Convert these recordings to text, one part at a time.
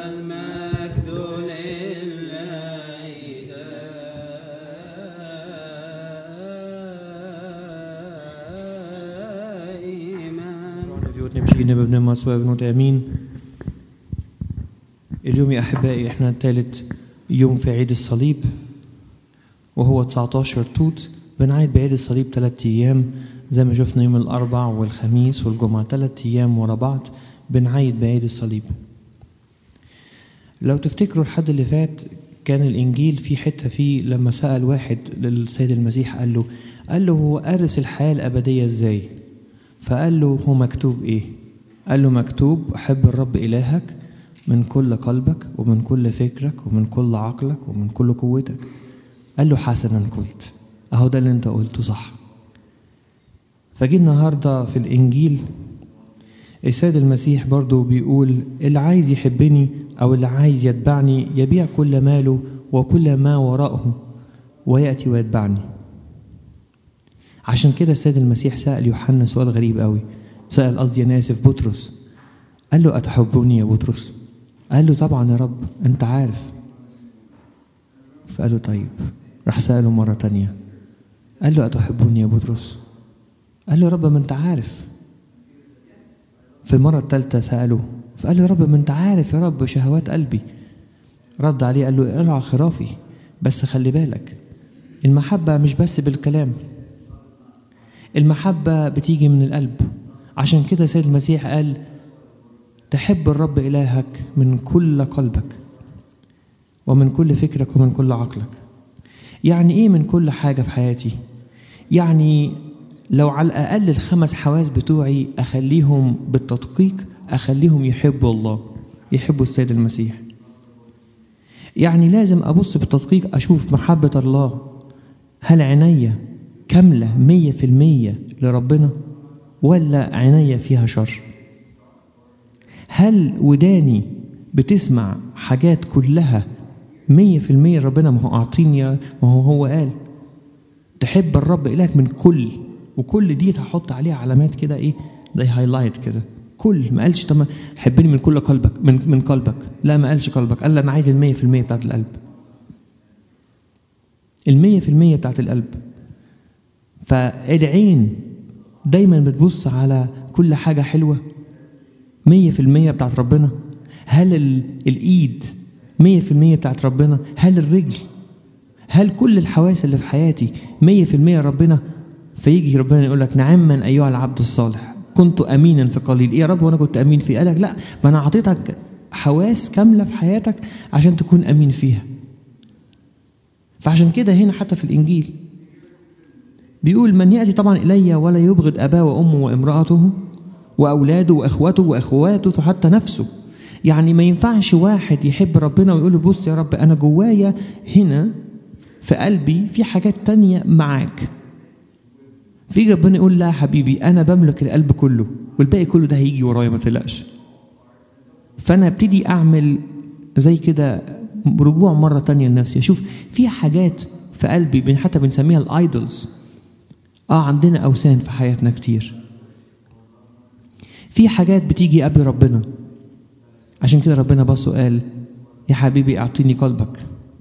المجد لله دائما في وتمشينا بابن مسوى بنوت امين اليوم يا احبائي احنا ثالث يوم في عيد الصليب وهو 19 توت بنعيد بعيد الصليب ثلاث ايام زي ما شفنا يوم الاربع والخميس والجمعه ثلاث ايام ورا بعض بنعيد بعيد الصليب لو تفتكروا الحد اللي فات كان الانجيل في حته فيه لما سال واحد للسيد المسيح قال له قال له هو ارث الحياه الابديه ازاي فقال له هو مكتوب ايه قال له مكتوب حب الرب الهك من كل قلبك ومن كل فكرك ومن كل عقلك ومن كل قوتك قال له حسنا قلت اهو ده اللي انت قلته صح فجي النهارده في الانجيل السيد المسيح برضو بيقول اللي عايز يحبني او اللي عايز يتبعني يبيع كل ماله وكل ما وراءه وياتي ويتبعني عشان كده السيد المسيح سأل يوحنا سؤال غريب قوي سأل قصدي أنا آسف بطرس قال له أتحبني يا بطرس قال له طبعا يا رب أنت عارف فقال له طيب راح سأله مرة تانية قال له أتحبني يا بطرس قال له يا رب ما أنت عارف في المرة الثالثة سأله فقال له يا رب ما أنت عارف يا رب شهوات قلبي رد عليه قال له ارعى خرافي بس خلي بالك المحبة مش بس بالكلام المحبة بتيجي من القلب عشان كده سيد المسيح قال تحب الرب إلهك من كل قلبك ومن كل فكرك ومن كل عقلك يعني إيه من كل حاجة في حياتي يعني لو على الأقل الخمس حواس بتوعي أخليهم بالتدقيق أخليهم يحبوا الله يحبوا السيد المسيح يعني لازم أبص بالتدقيق أشوف محبة الله هل عينيا كاملة مية في المية لربنا ولا عينيا فيها شر هل وداني بتسمع حاجات كلها مية في المية ربنا ما هو أعطيني ما هو هو قال تحب الرب إلهك من كل وكل دي هحط عليها علامات كده إيه زي هايلايت كده كل ما قالش طب حبني من كل قلبك من من قلبك لا ما قالش قلبك قال أنا عايز المية في المية بتاعت القلب المية في المية بتاعت القلب فالعين دايما بتبص على كل حاجة حلوة مية في المية بتاعت ربنا هل ال- الإيد مية في المية بتاعت ربنا هل الرجل هل كل الحواس اللي في حياتي مية في المية ربنا فيجي ربنا يقول لك نعما أيها العبد الصالح كنت أمينا في قليل إيه يا رب وأنا كنت أمين فيه قالك لا ما أنا أعطيتك حواس كاملة في حياتك عشان تكون أمين فيها فعشان كده هنا حتى في الإنجيل بيقول من يأتي طبعا إلي ولا يبغض أباه وأمه وامرأته وأولاده وأخواته وأخواته حتى نفسه يعني ما ينفعش واحد يحب ربنا ويقول له بص يا رب أنا جوايا هنا في قلبي في حاجات تانية معاك في ربنا يقول لا يا حبيبي أنا بملك القلب كله والباقي كله ده هيجي ورايا ما تقلقش فأنا ابتدي أعمل زي كده رجوع مرة تانية لنفسي أشوف في حاجات في قلبي بن- حتى بنسميها الايدلز اه عندنا اوثان في حياتنا كتير في حاجات بتيجي قبل ربنا عشان كده ربنا بص وقال يا حبيبي اعطيني قلبك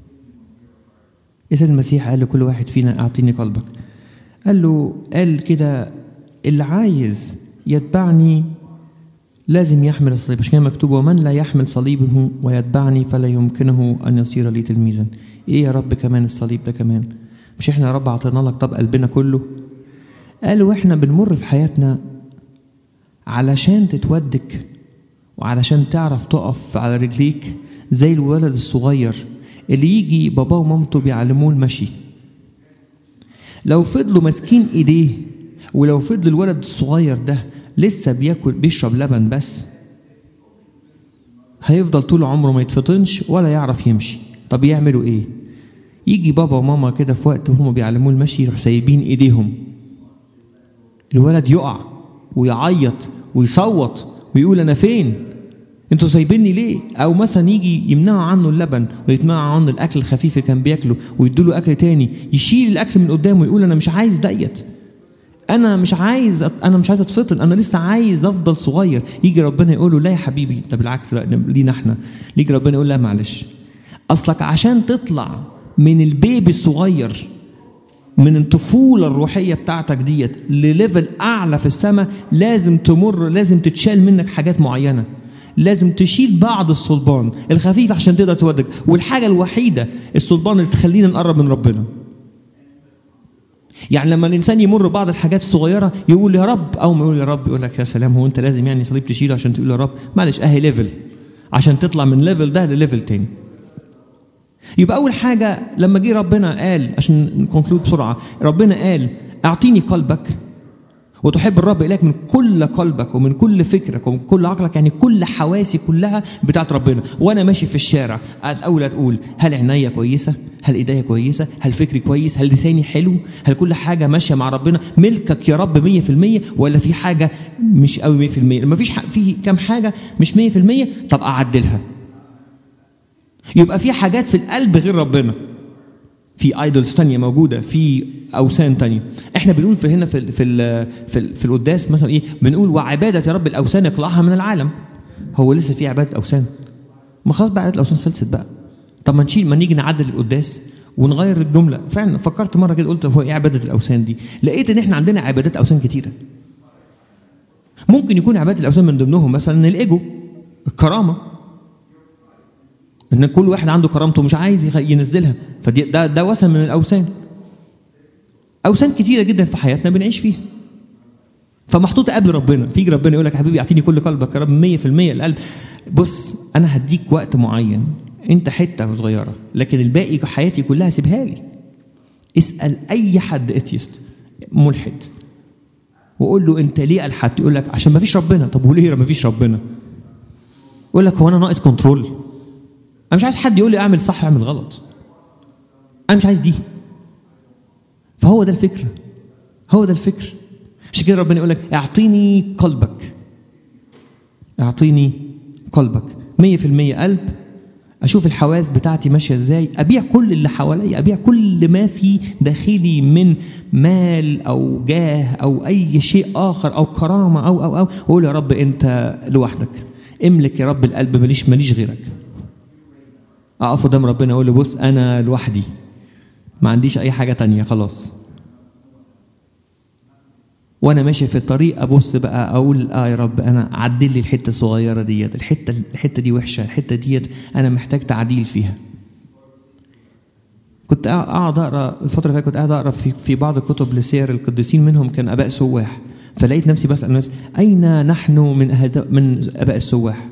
إذا المسيح قال لكل واحد فينا اعطيني قلبك قال له قال كده اللي عايز يتبعني لازم يحمل الصليب عشان كده مكتوب ومن لا يحمل صليبه ويتبعني فلا يمكنه ان يصير لي تلميذا ايه يا رب كمان الصليب ده كمان مش احنا يا رب عطينا لك طب قلبنا كله قال واحنا بنمر في حياتنا علشان تتودك وعلشان تعرف تقف على رجليك زي الولد الصغير اللي يجي باباه ومامته بيعلموه المشي لو فضلوا ماسكين ايديه ولو فضل الولد الصغير ده لسه بياكل بيشرب لبن بس هيفضل طول عمره ما يتفطنش ولا يعرف يمشي طب يعملوا ايه يجي بابا وماما كده في وقت هم بيعلموه المشي يروح سايبين ايديهم الولد يقع ويعيط ويصوت ويقول انا فين انتوا سايبيني ليه او مثلا يجي يمنعوا عنه اللبن ويتمنعوا عنه الاكل الخفيف اللي كان بياكله ويدوا له اكل تاني يشيل الاكل من قدامه ويقول انا مش عايز ديت انا مش عايز أت- انا مش عايز اتفطن انا لسه عايز افضل صغير يجي ربنا يقول له لا يا حبيبي ده بالعكس بقى ده لينا احنا يجي ربنا يقول لا معلش اصلك عشان تطلع من البيبي الصغير من الطفوله الروحيه بتاعتك ديت لليفل اعلى في السماء لازم تمر لازم تتشال منك حاجات معينه لازم تشيل بعض الصلبان الخفيف عشان تقدر تودك والحاجه الوحيده الصلبان اللي تخلينا نقرب من ربنا يعني لما الانسان يمر بعض الحاجات الصغيره يقول يا رب او ما يقول يا رب يقول لك يا سلام هو انت لازم يعني صليب تشيله عشان تقول يا رب معلش اهي ليفل عشان تطلع من ليفل ده لليفل تاني يبقى اول حاجه لما جه ربنا قال عشان نكونكلود بسرعه ربنا قال اعطيني قلبك وتحب الرب اليك من كل قلبك ومن كل فكرك ومن كل عقلك يعني كل حواسي كلها بتاعت ربنا وانا ماشي في الشارع الاول تقول هل عينيا كويسه هل ايديا كويسه هل فكري كويس هل لساني حلو هل كل حاجه ماشيه مع ربنا ملكك يا رب 100% ولا في حاجه مش قوي 100% لما فيش ح- في كام حاجه مش 100% طب اعدلها يبقى في حاجات في القلب غير ربنا في ايدولز تانية موجوده في اوثان تانية احنا بنقول في هنا في ال في ال في, ال في القداس مثلا ايه بنقول وعباده يا رب الاوثان اقلعها من العالم هو لسه في عباده اوثان ما خلاص بقى عباده الاوثان خلصت بقى طب ما نشيل ما نيجي نعدل القداس ونغير الجمله فعلا فكرت مره كده قلت هو ايه عباده الاوثان دي لقيت ان احنا عندنا عبادات اوثان كتيره ممكن يكون عباده الاوثان من ضمنهم مثلا الايجو الكرامه ان كل واحد عنده كرامته مش عايز يخ- ينزلها فدي ده ده وثن من الاوثان اوثان كتيره جدا في حياتنا بنعيش فيها فمحطوطه قبل ربنا فيجي ربنا يقول لك يا حبيبي اعطيني كل قلبك يا رب 100% القلب بص انا هديك وقت معين انت حته صغيره لكن الباقي حياتي كلها سيبها لي اسال اي حد اثيست ملحد وقول له انت ليه الحد يقول لك عشان ما فيش ربنا طب وليه ما فيش ربنا يقول لك هو انا ناقص كنترول انا مش عايز حد يقول لي اعمل صح اعمل غلط انا مش عايز دي فهو ده الفكر هو ده الفكر عشان كده ربنا يقول لك اعطيني قلبك اعطيني قلبك 100% قلب اشوف الحواس بتاعتي ماشيه ازاي ابيع كل اللي حواليا ابيع كل ما في داخلي من مال او جاه او اي شيء اخر او كرامه او او او واقول يا رب انت لوحدك املك يا رب القلب ماليش ماليش غيرك اقف قدام ربنا اقول له بص انا لوحدي ما عنديش اي حاجه تانية خلاص وانا ماشي في الطريق ابص بقى اقول اه يا رب انا عدل لي الحته الصغيره ديت الحته الحته دي وحشه الحته ديت انا محتاج تعديل فيها كنت اقعد اقرا الفتره اللي فاتت كنت قاعد اقرا في في بعض الكتب لسير القديسين منهم كان اباء سواح فلقيت نفسي بسال الناس اين نحن من أهد... من اباء السواح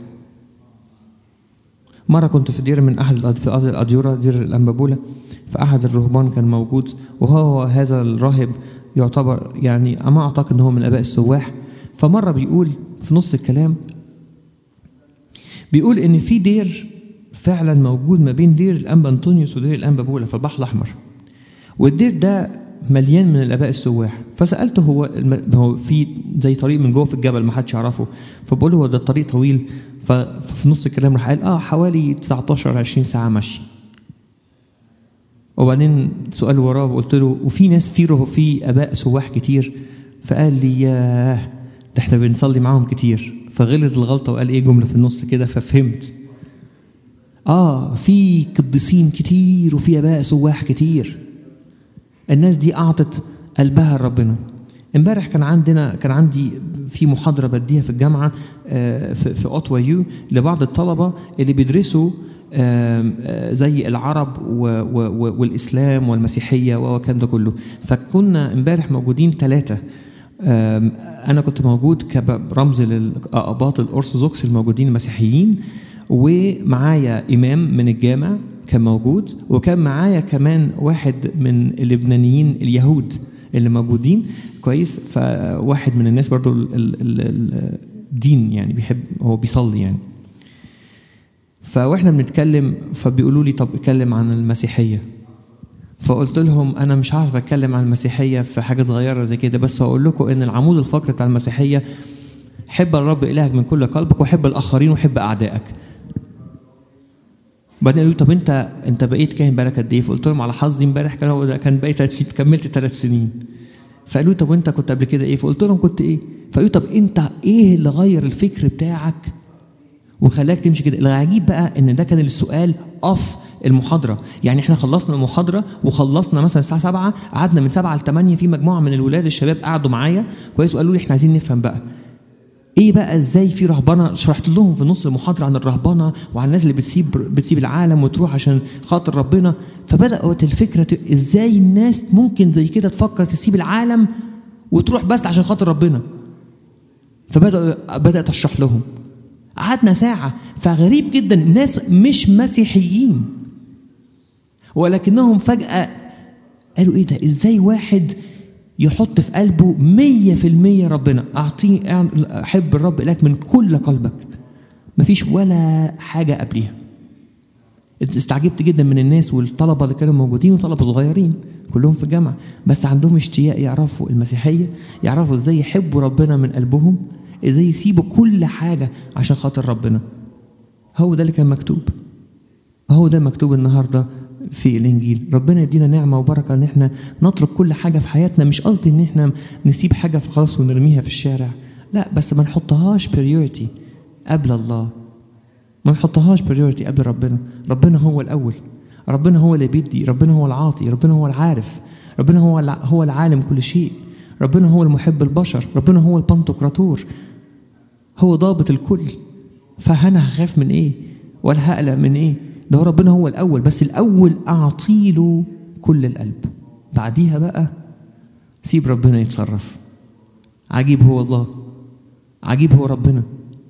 مرة كنت في دير من أحد في أرض الأديرة دير الأنبابولة فأحد الرهبان كان موجود وهو هذا الراهب يعتبر يعني ما أعتقد أنه من آباء السواح فمرة بيقول في نص الكلام بيقول إن في دير فعلا موجود ما بين دير الأنبا أنطونيوس ودير الأنبا بولا في البحر الأحمر والدير ده مليان من الآباء السواح فسألته هو الم... هو في زي طريق من جوه في الجبل ما حدش يعرفه فبقول له هو ده الطريق طويل ففي نص الكلام راح قال اه حوالي 19 20 ساعة مشي وبعدين سؤال وراه قلت له وفي ناس في في اباء سواح كتير فقال لي ياه ده احنا بنصلي معاهم كتير فغلط الغلطه وقال ايه جمله في النص كده ففهمت اه في قديسين كتير وفي اباء سواح كتير الناس دي اعطت قلبها لربنا امبارح كان عندنا كان عندي في محاضره بديها في الجامعه في في اوتوا يو لبعض الطلبه اللي بيدرسوا زي العرب والاسلام والمسيحيه وكان ده كله فكنا امبارح موجودين ثلاثه انا كنت موجود كرمز للاباط الارثوذكس الموجودين المسيحيين ومعايا امام من الجامع كان موجود وكان معايا كمان واحد من اللبنانيين اليهود اللي موجودين كويس فواحد من الناس برضو الدين يعني بيحب هو بيصلي يعني فواحنا بنتكلم فبيقولوا لي طب اتكلم عن المسيحيه فقلت لهم انا مش عارف اتكلم عن المسيحيه في حاجه صغيره زي كده بس هقول لكم ان العمود الفقري بتاع المسيحيه حب الرب الهك من كل قلبك وحب الاخرين وحب اعدائك بعدين قالوا طب انت انت بقيت كاهن بقالك قد ايه؟ فقلت لهم على حظي امبارح كان هو ده كان بقيت كملت ثلاث سنين فقالوا طب وانت كنت قبل كده ايه فقلت لهم كنت ايه فقالوا طب انت ايه اللي غير الفكر بتاعك وخلاك تمشي كده العجيب بقى ان ده كان السؤال اوف المحاضره يعني احنا خلصنا المحاضره وخلصنا مثلا الساعه 7 قعدنا من 7 ل 8 في مجموعه من الولاد الشباب قعدوا معايا كويس وقالوا لي احنا عايزين نفهم بقى ايه بقى ازاي في رهبنه شرحت لهم في نص المحاضره عن الرهبنه وعن الناس اللي بتسيب بتسيب العالم وتروح عشان خاطر ربنا فبدات الفكره ت- ازاي الناس ممكن زي كده تفكر تسيب العالم وتروح بس عشان خاطر ربنا فبدأ بدأت أشرح لهم قعدنا ساعة فغريب جدا ناس مش مسيحيين ولكنهم فجأة قالوا إيه ده إزاي واحد يحط في قلبه مية في المية ربنا أعطيه أحب الرب إليك من كل قلبك مفيش ولا حاجة قبليها استعجبت جدا من الناس والطلبه اللي كانوا موجودين وطلبه صغيرين كلهم في الجامعه بس عندهم اشتياق يعرفوا المسيحيه يعرفوا ازاي يحبوا ربنا من قلبهم ازاي يسيبوا كل حاجه عشان خاطر ربنا هو ده اللي كان مكتوب هو ده مكتوب النهارده في الانجيل ربنا يدينا نعمه وبركه ان احنا نترك كل حاجه في حياتنا مش قصدي ان احنا نسيب حاجه خلاص ونرميها في الشارع لا بس ما نحطهاش بريورتي قبل الله ما نحطهاش بريورتي قبل ربنا ربنا هو الاول ربنا هو اللي بيدي ربنا هو العاطي ربنا هو العارف ربنا هو الع- هو العالم كل شيء ربنا هو المحب البشر ربنا هو البنتوكراتور هو ضابط الكل فانا هخاف من ايه ولا هقلق من ايه ده هو ربنا هو الاول بس الاول اعطيله كل القلب بعديها بقى سيب ربنا يتصرف عجيب هو الله عجيب هو ربنا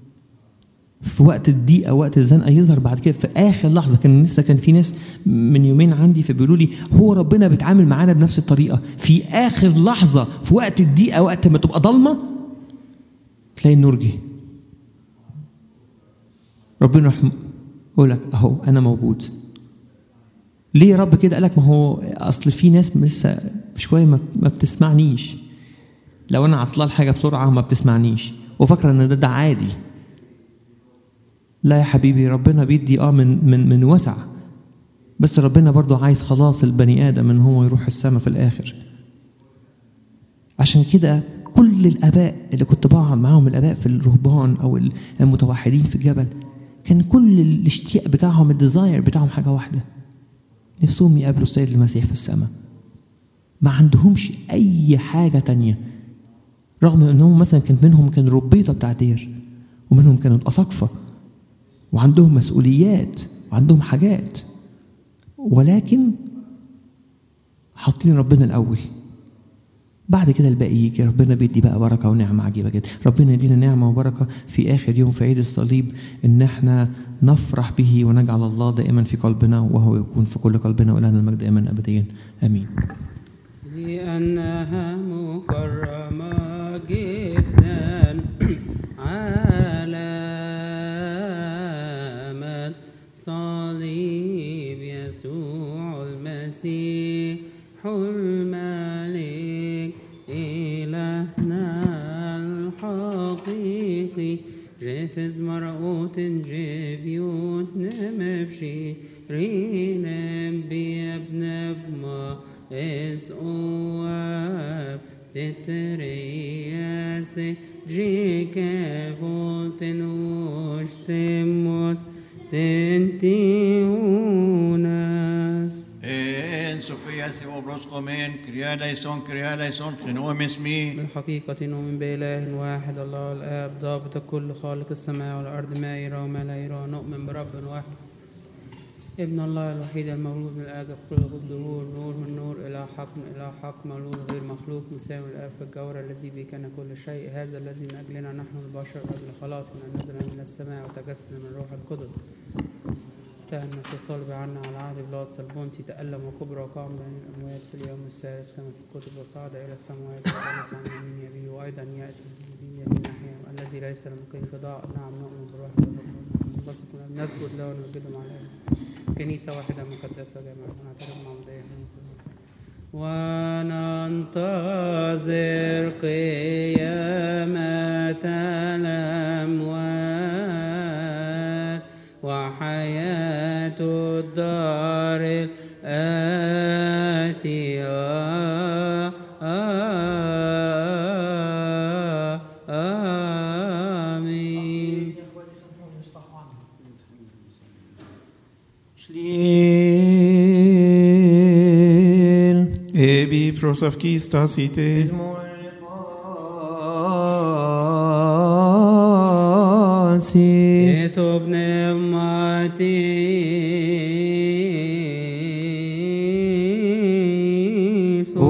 في وقت الضيقه وقت الزنقه يظهر بعد كده في اخر لحظه كان لسه كان في ناس من يومين عندي فبيقولوا لي هو ربنا بيتعامل معانا بنفس الطريقه في اخر لحظه في وقت الضيقه وقت ما تبقى ضلمه تلاقي النور جه ربنا يروح يقول لك اهو انا موجود ليه يا رب كده قالك ما هو اصل في ناس لسه شويه ما ما بتسمعنيش لو انا عطلها الحاجه بسرعه ما بتسمعنيش وفاكره ان ده, ده عادي لا يا حبيبي ربنا بيدي اه من من من وسع بس ربنا برضو عايز خلاص البني ادم ان هو يروح السماء في الاخر عشان كده كل الاباء اللي كنت بقعد معاهم الاباء في الرهبان او المتوحدين في الجبل كان كل الاشتياق بتاعهم الديزاير بتاعهم حاجه واحده نفسهم يقابلوا السيد المسيح في السماء ما عندهمش اي حاجه تانية رغم انهم مثلا كان منهم كان ربيطه بتاع دير ومنهم كانوا الاساقفه وعندهم مسؤوليات وعندهم حاجات ولكن حاطين ربنا الاول بعد كده الباقي يجي ربنا بيدي بقى بركه ونعمه عجيبه جدا ربنا يدينا نعمه وبركه في اخر يوم في عيد الصليب ان احنا نفرح به ونجعل الله دائما في قلبنا وهو يكون في كل قلبنا ولنا المجد دائما ابديا امين لأنها مكرمة جدا علامة صليب يسوع المسيح الملك إلهنا الحقيقي جافز مرقوت جافيوت نمبشي رينم بيبنف ما اس اواب تترياس جيكا فولتن وشتموس تنتيوناس En Sofia Theobros Qomen, Kriya Laison, Kriya Laison, Kinoem Esmi, بالحقيقة نؤمن بإله واحد الله الآب ضابط الكل خالق السماء والأرض ما يرى وما لا يرى نؤمن برب واحد ابن الله الوحيد المولود من الآب كل الظهور نور من نور إلى حق من إلى حق مولود غير مخلوق مساوي الآب في الجوهر الذي به كان كل شيء هذا الذي من أجلنا نحن البشر أجل خلاصنا نزل من السماء وتجسد من الروح القدس تأنى في صلب عنا على عهد بلاد سلبونتي تألم وكبر وقام بين الأموات في اليوم الثالث كما في الكتب وصعد إلى السماوات وجلس عن يمين يبيه وأيضا يأتي بيمين نحيا الذي ليس له ممكن قضاء نعم نؤمن بالروح بس نسجد له ونمجده مع الآب كنيسة واحدة مقدسة جامعة ونعترف مع مضيح وننتظر قيامة الأموات وحياة الدار الآتية Shlil. Ebi prosavkista site. Masi. Ketub pneumati